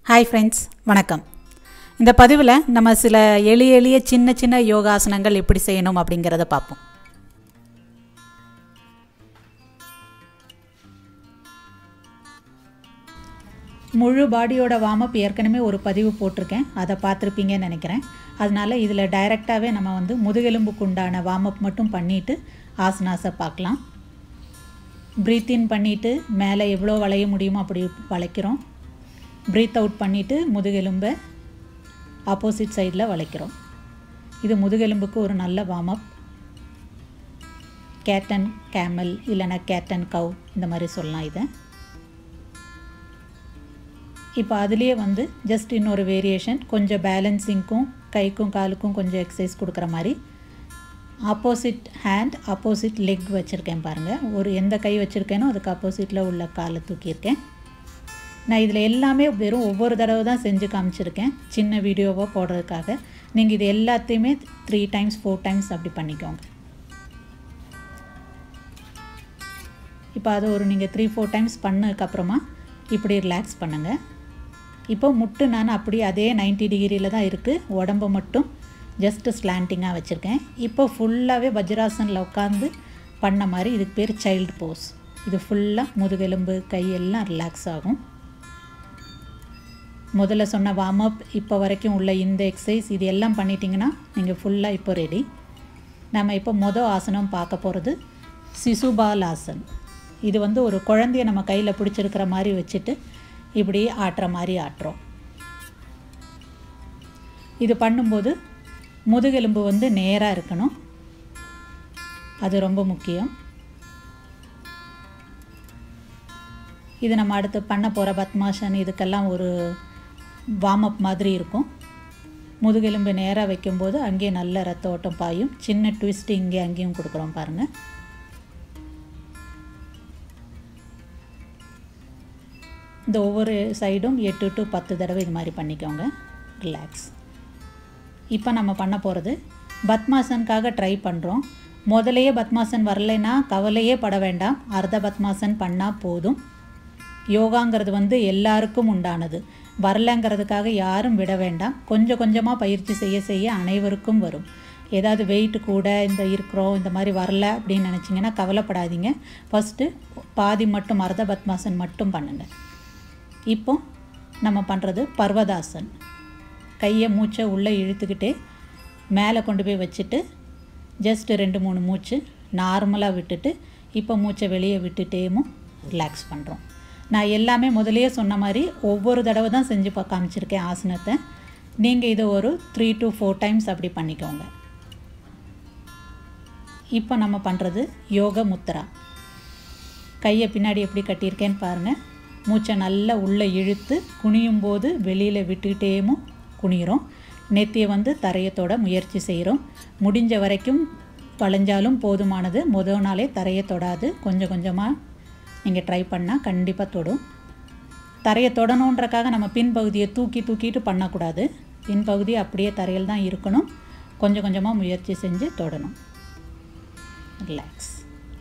hi friends வணக்கம் இந்த பதிவில் நம்ம சில எளிய எளிய சின்ன சின்ன யோகாசனங்கள் எப்படி செய்யணும் அப்படிங்கிறத பார்ப்போம் முழு பாடியோட வார்மப் ஏற்கனவே ஒரு பதிவு போட்டிருக்கேன் அதை பார்த்துருப்பீங்கன்னு நினைக்கிறேன் அதனால இதில் டைரெக்டாகவே நம்ம வந்து முதுகெலும்புக்கு உண்டான வார்மப் மட்டும் பண்ணிவிட்டு ஆசனாஸை பார்க்கலாம் ப்ரீத் இன் பண்ணிவிட்டு மேலே எவ்வளோ வளைய முடியுமோ அப்படி வளைக்கிறோம் ப்ரீத் அவுட் பண்ணிவிட்டு முதுகெலும்பை ஆப்போசிட் சைடில் வளைக்கிறோம் இது முதுகெலும்புக்கு ஒரு நல்ல வார்மப் கேட் அண்ட் கேமல் இல்லைனா கேட் அண்ட் கவ் இந்த மாதிரி சொல்லலாம் இதை இப்போ அதுலேயே வந்து ஜஸ்ட் இன்னொரு வேரியேஷன் கொஞ்சம் பேலன்சிங்க்கும் கைக்கும் காலுக்கும் கொஞ்சம் எக்ஸசைஸ் கொடுக்குற மாதிரி ஆப்போசிட் ஹேண்ட் ஆப்போசிட் லெக் வச்சுருக்கேன் பாருங்கள் ஒரு எந்த கை வச்சுருக்கேனோ அதுக்கு ஆப்போசிட்டில் உள்ள காலை தூக்கியிருக்கேன் நான் இதில் எல்லாமே வெறும் ஒவ்வொரு தடவை தான் செஞ்சு காமிச்சிருக்கேன் சின்ன வீடியோவாக போடுறதுக்காக நீங்கள் இது எல்லாத்தையுமே த்ரீ டைம்ஸ் ஃபோர் டைம்ஸ் அப்படி பண்ணிக்கோங்க இப்போ அது ஒரு நீங்கள் த்ரீ ஃபோர் டைம்ஸ் பண்ணதுக்கப்புறமா இப்படி ரிலாக்ஸ் பண்ணுங்கள் இப்போ முட்டு நான் அப்படியே அதே நைன்ட்டி டிகிரியில் தான் இருக்குது உடம்பு மட்டும் ஜஸ்ட்டு ஸ்லாண்டிங்காக வச்சுருக்கேன் இப்போ ஃபுல்லாகவே வஜ்ராசனில் உட்காந்து பண்ண மாதிரி இதுக்கு பேர் சைல்டு போஸ் இது ஃபுல்லாக முதுகெலும்பு கை எல்லாம் ரிலாக்ஸ் ஆகும் முதல்ல சொன்ன வார்ம் அப் இப்போ வரைக்கும் உள்ள இந்த எக்ஸசைஸ் இது எல்லாம் பண்ணிட்டீங்கன்னா நீங்கள் ஃபுல்லாக இப்போ ரெடி நம்ம இப்போ மொதல் ஆசனம் பார்க்க போகிறது சிசுபால் ஆசன் இது வந்து ஒரு குழந்தைய நம்ம கையில் பிடிச்சிருக்கிற மாதிரி வச்சுட்டு இப்படி ஆட்டுற மாதிரி ஆட்டுறோம் இது பண்ணும்போது முதுகெலும்பு வந்து நேராக இருக்கணும் அது ரொம்ப முக்கியம் இது நம்ம அடுத்து பண்ண போகிற பத்மாசன் இதுக்கெல்லாம் ஒரு வார்ம் அப் மாதிரி இருக்கும் முதுகெலும்பு நேராக வைக்கும்போது அங்கேயே நல்ல ரத்த ஓட்டம் பாயும் சின்ன ட்விஸ்ட் இங்கே அங்கேயும் கொடுக்குறோம் பாருங்கள் இந்த ஒவ்வொரு சைடும் எட்டு டு பத்து தடவை இது மாதிரி பண்ணிக்கோங்க ரிலாக்ஸ் இப்போ நம்ம பண்ண போகிறது பத்மாசனுக்காக ட்ரை பண்ணுறோம் முதலையே பத்மாசன் வரலைன்னா கவலையே பட வேண்டாம் அர்த்த பத்மாசன் பண்ணால் போதும் யோகாங்கிறது வந்து எல்லாருக்கும் உண்டானது வரலங்கிறதுக்காக யாரும் விட வேண்டாம் கொஞ்சம் கொஞ்சமாக பயிற்சி செய்ய செய்ய அனைவருக்கும் வரும் ஏதாவது வெயிட் கூட இந்த இருக்கிறோம் இந்த மாதிரி வரல அப்படின்னு நினச்சிங்கன்னா கவலைப்படாதீங்க ஃபஸ்ட்டு பாதி மட்டும் அர்த்த பத்மாசன் மட்டும் பண்ணுங்கள் இப்போ நம்ம பண்ணுறது பர்வதாசன் கையை மூச்சை உள்ளே இழுத்துக்கிட்டே மேலே கொண்டு போய் வச்சுட்டு ஜஸ்ட்டு ரெண்டு மூணு மூச்சு நார்மலாக விட்டுட்டு இப்போ மூச்சை வெளியே விட்டுட்டேமும் ரிலாக்ஸ் பண்ணுறோம் நான் எல்லாமே முதலையே சொன்ன மாதிரி ஒவ்வொரு தடவை தான் செஞ்சு பா காமிச்சிருக்கேன் ஆசனத்தை நீங்கள் இதை ஒரு த்ரீ டு ஃபோர் டைம்ஸ் அப்படி பண்ணிக்கோங்க இப்போ நம்ம பண்ணுறது யோக முத்ரா கையை பின்னாடி எப்படி கட்டியிருக்கேன்னு பாருங்கள் மூச்சை நல்லா உள்ளே இழுத்து குனியும் போது வெளியில் விட்டுக்கிட்டேமும் குனிகிறோம் நெத்தியை வந்து தரையத்தோட முயற்சி செய்கிறோம் முடிஞ்ச வரைக்கும் வளைஞ்சாலும் போதுமானது முதல் நாளே தரையை தொடாது கொஞ்சம் கொஞ்சமாக நீங்கள் ட்ரை பண்ணால் கண்டிப்பாக தொடும் தரையை தொடணுன்றக்காக நம்ம பின்பகுதியை தூக்கி தூக்கிட்டு பண்ணக்கூடாது பின்பகுதி அப்படியே தரையில் தான் இருக்கணும் கொஞ்சம் கொஞ்சமாக முயற்சி செஞ்சு தொடணும் ரிலாக்ஸ்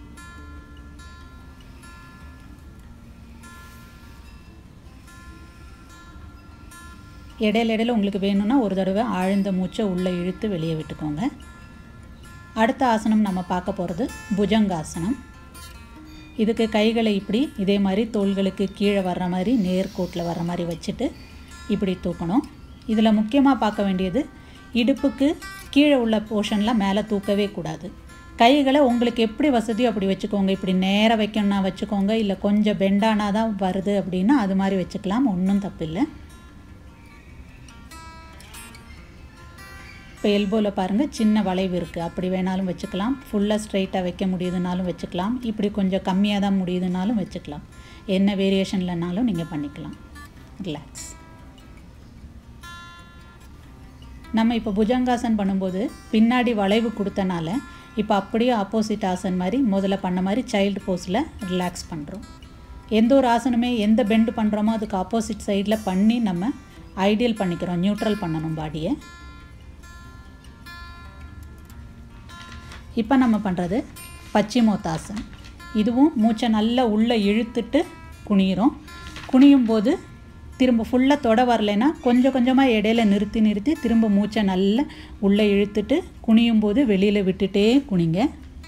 இடையில இடையில உங்களுக்கு வேணும்னா ஒரு தடவை ஆழ்ந்த மூச்சை உள்ளே இழுத்து வெளியே விட்டுக்கோங்க அடுத்த ஆசனம் நம்ம பார்க்க போகிறது புஜங்காசனம் இதுக்கு கைகளை இப்படி இதே மாதிரி தோள்களுக்கு கீழே வர்ற மாதிரி நேர்கோட்டில் வர்ற மாதிரி வச்சுட்டு இப்படி தூக்கணும் இதில் முக்கியமாக பார்க்க வேண்டியது இடுப்புக்கு கீழே உள்ள போர்ஷனில் மேலே தூக்கவே கூடாது கைகளை உங்களுக்கு எப்படி வசதியோ அப்படி வச்சுக்கோங்க இப்படி நேராக வைக்கணும்னா வச்சுக்கோங்க இல்லை கொஞ்சம் பெண்டானா தான் வருது அப்படின்னா அது மாதிரி வச்சுக்கலாம் ஒன்றும் தப்பில்லை இப்போ எல்போவில் பாருங்கள் சின்ன வளைவு இருக்குது அப்படி வேணாலும் வச்சுக்கலாம் ஃபுல்லாக ஸ்ட்ரைட்டாக வைக்க முடியுதுனாலும் வச்சுக்கலாம் இப்படி கொஞ்சம் கம்மியாக தான் முடியுதுனாலும் வச்சுக்கலாம் என்ன வேரியேஷன்லனாலும் நீங்கள் பண்ணிக்கலாம் ரிலாக்ஸ் நம்ம இப்போ புஜங்காசன் பண்ணும்போது பின்னாடி வளைவு கொடுத்தனால இப்போ அப்படியே ஆப்போசிட் ஆசன் மாதிரி முதல்ல பண்ண மாதிரி சைல்டு போஸில் ரிலாக்ஸ் பண்ணுறோம் எந்த ஒரு ஆசனமே எந்த பெண்டு பண்ணுறோமோ அதுக்கு ஆப்போசிட் சைடில் பண்ணி நம்ம ஐடியல் பண்ணிக்கிறோம் நியூட்ரல் பண்ணணும் பாடியை இப்போ நம்ம பண்ணுறது திரும்ப ஃபுல்லாக தொட வரலைன்னா கொஞ்சம் கொஞ்சமாக இடையில நிறுத்தி நிறுத்தி திரும்ப மூச்சை நல்லா உள்ளே இழுத்துட்டு குனியும் போது வெளியில் விட்டுட்டே குனிங்க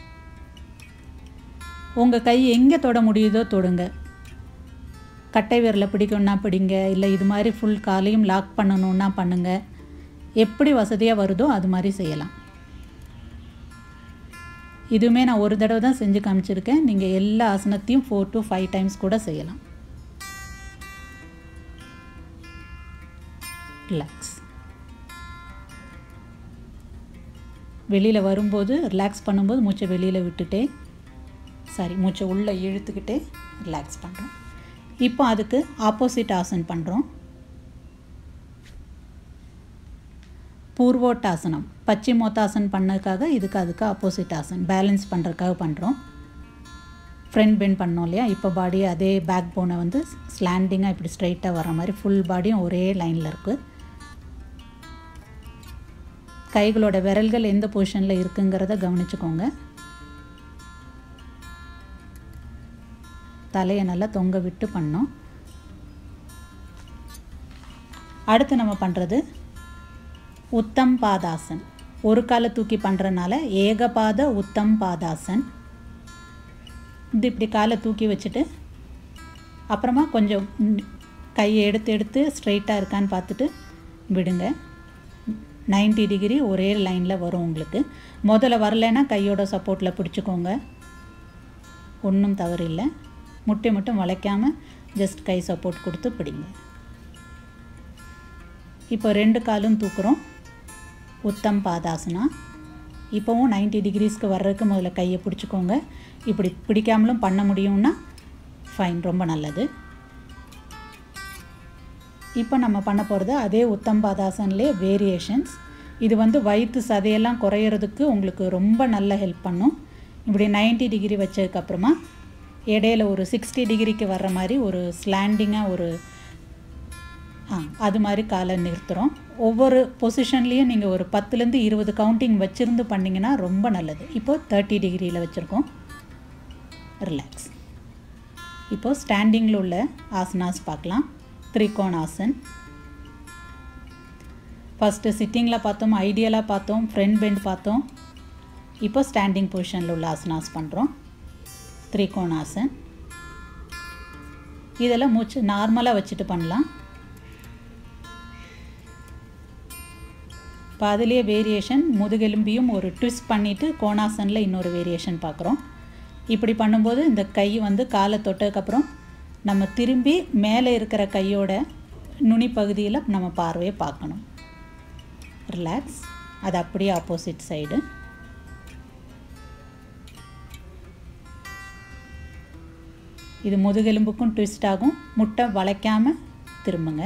உங்கள் கை எங்கே தொட முடியுதோ தொடுங்க கட்டை விரலை பிடிக்கணுன்னா பிடிங்க இல்லை இது மாதிரி ஃபுல் காலையும் லாக் பண்ணணுன்னா பண்ணுங்கள் எப்படி வசதியாக வருதோ அது மாதிரி செய்யலாம் இதுவுமே நான் ஒரு தடவை தான் செஞ்சு காமிச்சிருக்கேன் நீங்கள் எல்லா ஆசனத்தையும் ஃபோர் டு ஃபைவ் டைம்ஸ் கூட செய்யலாம் ரிலாக்ஸ் வெளியில் வரும்போது ரிலாக்ஸ் பண்ணும்போது மூச்சை வெளியில் விட்டுட்டே சாரி மூச்சை உள்ளே இழுத்துக்கிட்டே ரிலாக்ஸ் பண்ணுறோம் இப்போ அதுக்கு ஆப்போசிட் ஆசன் பண்ணுறோம் பூர்வோட்டாசனம் பச்சிமோத்தாசன் பண்ணதுக்காக இதுக்கு அதுக்கு ஆப்போசிட் ஆசன் பேலன்ஸ் பண்ணுறதுக்காக பண்ணுறோம் ஃப்ரண்ட் பெண்ட் பண்ணோம் இல்லையா இப்போ பாடி அதே பேக் போனை வந்து ஸ்லாண்டிங்காக இப்படி ஸ்ட்ரைட்டாக வர மாதிரி ஃபுல் பாடியும் ஒரே லைனில் இருக்குது கைகளோட விரல்கள் எந்த பொசிஷனில் இருக்குங்கிறத கவனிச்சுக்கோங்க தலையை நல்லா தொங்க விட்டு பண்ணோம் அடுத்து நம்ம பண்ணுறது உத்தம் பாதாசன் ஒரு காலை தூக்கி பண்ணுறனால ஏகபாத உத்தம் பாதாசன் இது இப்படி காலை தூக்கி வச்சுட்டு அப்புறமா கொஞ்சம் கையை எடுத்து எடுத்து ஸ்ட்ரைட்டாக இருக்கான்னு பார்த்துட்டு விடுங்க நைன்டி டிகிரி ஒரே லைனில் வரும் உங்களுக்கு முதல்ல வரலைன்னா கையோட சப்போர்ட்டில் பிடிச்சிக்கோங்க ஒன்றும் தவறு இல்லை முட்டை மட்டும் வளைக்காமல் ஜஸ்ட் கை சப்போர்ட் கொடுத்து பிடிங்க இப்போ ரெண்டு காலும் தூக்குறோம் உத்தம் பாதாசனா இப்போவும் நைன்டி டிகிரிஸ்க்கு வர்றதுக்கு முதல்ல கையை பிடிச்சிக்கோங்க இப்படி பிடிக்காமலும் பண்ண முடியும்னா ஃபைன் ரொம்ப நல்லது இப்போ நம்ம பண்ண போகிறது அதே உத்தம் பாதாசன்லே வேரியேஷன்ஸ் இது வந்து வயிற்று சதையெல்லாம் குறையிறதுக்கு உங்களுக்கு ரொம்ப நல்ல ஹெல்ப் பண்ணும் இப்படி நைன்டி டிகிரி வச்சதுக்கப்புறமா இடையில ஒரு சிக்ஸ்டி டிகிரிக்கு வர்ற மாதிரி ஒரு ஸ்லாண்டிங்காக ஒரு ஆ அது மாதிரி காலை நிறுத்துகிறோம் ஒவ்வொரு பொசிஷன்லேயும் நீங்கள் ஒரு பத்துலேருந்து இருபது கவுண்டிங் வச்சுருந்து பண்ணிங்கன்னா ரொம்ப நல்லது இப்போது தேர்ட்டி டிகிரியில் வச்சுருக்கோம் ரிலாக்ஸ் இப்போது ஸ்டாண்டிங்கில் உள்ள ஆசனாஸ் பார்க்கலாம் திரிகோணாசன் ஃபஸ்ட்டு சிட்டிங்கில் பார்த்தோம் ஐடியலாக பார்த்தோம் ஃப்ரண்ட் பெண்ட் பார்த்தோம் இப்போ ஸ்டாண்டிங் பொசிஷனில் உள்ள ஆசனாஸ் பண்ணுறோம் திரிகோணாசன் இதெல்லாம் மூச்சு நார்மலாக வச்சுட்டு பண்ணலாம் இப்போ அதுலேயே வேரியேஷன் முதுகெலும்பியும் ஒரு ட்விஸ்ட் பண்ணிவிட்டு கோணாசனில் இன்னொரு வேரியேஷன் பார்க்குறோம் இப்படி பண்ணும்போது இந்த கை வந்து காலை தொட்டதுக்கப்புறம் நம்ம திரும்பி மேலே இருக்கிற கையோட நுனி பகுதியில் நம்ம பார்வையை பார்க்கணும் ரிலாக்ஸ் அது அப்படியே ஆப்போசிட் சைடு இது முதுகெலும்புக்கும் ட்விஸ்ட் ஆகும் முட்டை வளைக்காமல் திரும்புங்க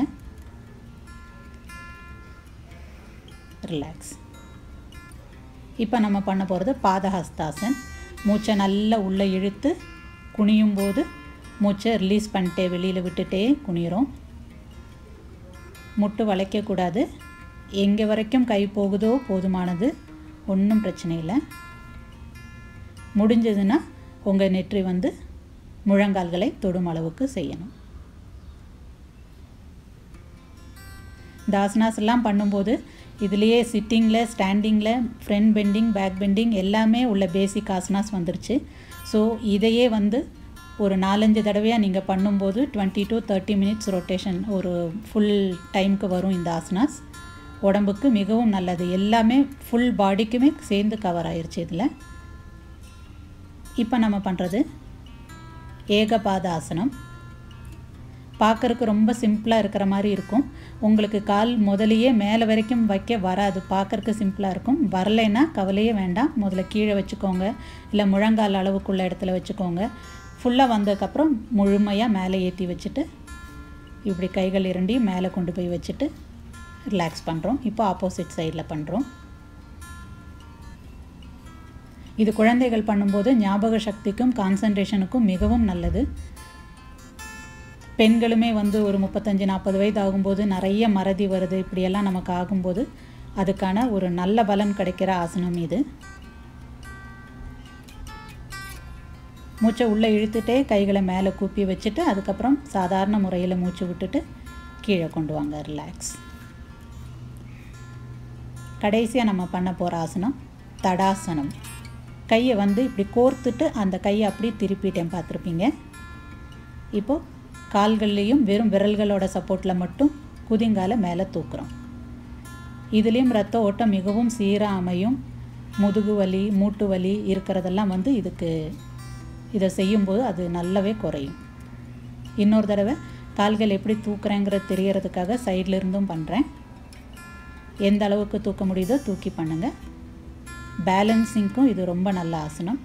ரிலாக்ஸ் இப்போ நம்ம பண்ண போகிறது பாதஹஸ்தாசன் மூச்சை நல்லா உள்ளே இழுத்து குனியும் போது மூச்சை ரிலீஸ் பண்ணிட்டே வெளியில் விட்டுட்டே குனிகிறோம் முட்டு வளைக்கக்கூடாது எங்கே வரைக்கும் கை போகுதோ போதுமானது ஒன்றும் பிரச்சனை இல்லை முடிஞ்சதுன்னா உங்கள் நெற்றி வந்து முழங்கால்களை தொடும் அளவுக்கு செய்யணும் இந்த ஆசனாஸ் எல்லாம் பண்ணும்போது இதுலேயே சிட்டிங்கில் ஸ்டாண்டிங்கில் ஃப்ரண்ட் பெண்டிங் பேக் பெண்டிங் எல்லாமே உள்ள பேசிக் ஆசனாஸ் வந்துருச்சு ஸோ இதையே வந்து ஒரு நாலஞ்சு தடவையாக நீங்கள் பண்ணும்போது twenty to thirty minutes rotation ஒரு ஃபுல் டைமுக்கு வரும் இந்த ஆசனாஸ் உடம்புக்கு மிகவும் நல்லது எல்லாமே ஃபுல் பாடிக்குமே சேர்ந்து கவர் ஆயிடுச்சு இதில் இப்போ நம்ம பண்ணுறது ஏகபாத ஆசனம் பார்க்குறக்கு ரொம்ப சிம்பிளாக இருக்கிற மாதிரி இருக்கும் உங்களுக்கு கால் முதலையே மேலே வரைக்கும் வைக்க வராது பார்க்குறக்கு சிம்பிளாக இருக்கும் வரலைன்னா கவலையே வேண்டாம் முதல்ல கீழே வச்சுக்கோங்க இல்லை முழங்கால் அளவுக்குள்ள இடத்துல வச்சுக்கோங்க ஃபுல்லாக வந்ததுக்கப்புறம் முழுமையாக மேலே ஏற்றி வச்சுட்டு இப்படி கைகள் இரண்டையும் மேலே கொண்டு போய் வச்சுட்டு ரிலாக்ஸ் பண்ணுறோம் இப்போ ஆப்போசிட் சைடில் பண்ணுறோம் இது குழந்தைகள் பண்ணும்போது ஞாபக சக்திக்கும் கான்சன்ட்ரேஷனுக்கும் மிகவும் நல்லது பெண்களுமே வந்து ஒரு முப்பத்தஞ்சு நாற்பது வயது ஆகும்போது நிறைய மறதி வருது இப்படியெல்லாம் நமக்கு ஆகும்போது அதுக்கான ஒரு நல்ல பலன் கிடைக்கிற ஆசனம் இது மூச்சை உள்ளே இழுத்துட்டே கைகளை மேலே கூப்பி வச்சுட்டு அதுக்கப்புறம் சாதாரண முறையில் மூச்சு விட்டுட்டு கீழே கொண்டு வாங்க ரிலாக்ஸ் கடைசியாக நம்ம பண்ண போகிற ஆசனம் தடாசனம் கையை வந்து இப்படி கோர்த்துட்டு அந்த கையை அப்படி திருப்பிட்டேன் பார்த்துருப்பீங்க இப்போது கால்கள்லேயும் வெறும் விரல்களோட சப்போர்ட்டில் மட்டும் குதிங்கால மேலே தூக்குறோம் இதுலேயும் ரத்த ஓட்டம் மிகவும் சீராக அமையும் முதுகு வலி மூட்டு வலி இருக்கிறதெல்லாம் வந்து இதுக்கு இதை செய்யும்போது அது நல்லாவே குறையும் இன்னொரு தடவை கால்கள் எப்படி தூக்குறேங்கிறது தெரியறதுக்காக சைடில் இருந்தும் பண்ணுறேன் எந்த அளவுக்கு தூக்க முடியுதோ தூக்கி பண்ணுங்கள் பேலன்சிங்க்கும் இது ரொம்ப நல்ல ஆசனம்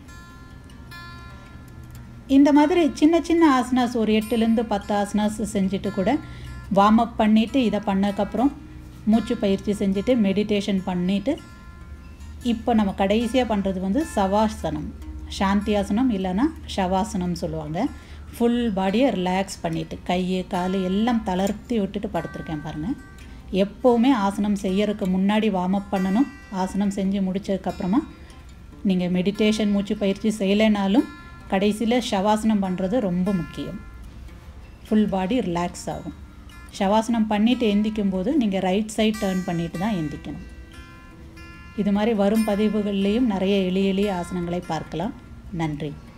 இந்த மாதிரி சின்ன சின்ன ஆசனாஸ் ஒரு எட்டுலேருந்து பத்து ஆசனாஸ் செஞ்சுட்டு கூட வார்ம் அப் பண்ணிவிட்டு இதை பண்ணக்கப்புறம் மூச்சு பயிற்சி செஞ்சுட்டு மெடிடேஷன் பண்ணிவிட்டு இப்போ நம்ம கடைசியாக பண்ணுறது வந்து சவாசனம் சாந்தியாசனம் இல்லைன்னா ஷவாசனம் சொல்லுவாங்க ஃபுல் பாடியை ரிலாக்ஸ் பண்ணிவிட்டு கை கால் எல்லாம் தளர்த்தி விட்டுட்டு படுத்திருக்கேன் பாருங்கள் எப்போவுமே ஆசனம் செய்யறதுக்கு முன்னாடி வார்ம் அப் பண்ணணும் ஆசனம் செஞ்சு முடிச்சதுக்கப்புறமா நீங்கள் மெடிடேஷன் மூச்சு பயிற்சி செய்யலைனாலும் கடைசியில் ஷவாசனம் பண்ணுறது ரொம்ப முக்கியம் ஃபுல் பாடி ரிலாக்ஸ் ஆகும் ஷவாசனம் பண்ணிவிட்டு எந்திக்கும் போது நீங்கள் ரைட் சைட் டேர்ன் பண்ணிட்டு தான் எந்திக்கணும் இது மாதிரி வரும் பதிவுகள்லேயும் நிறைய எளிய எளிய ஆசனங்களை பார்க்கலாம் நன்றி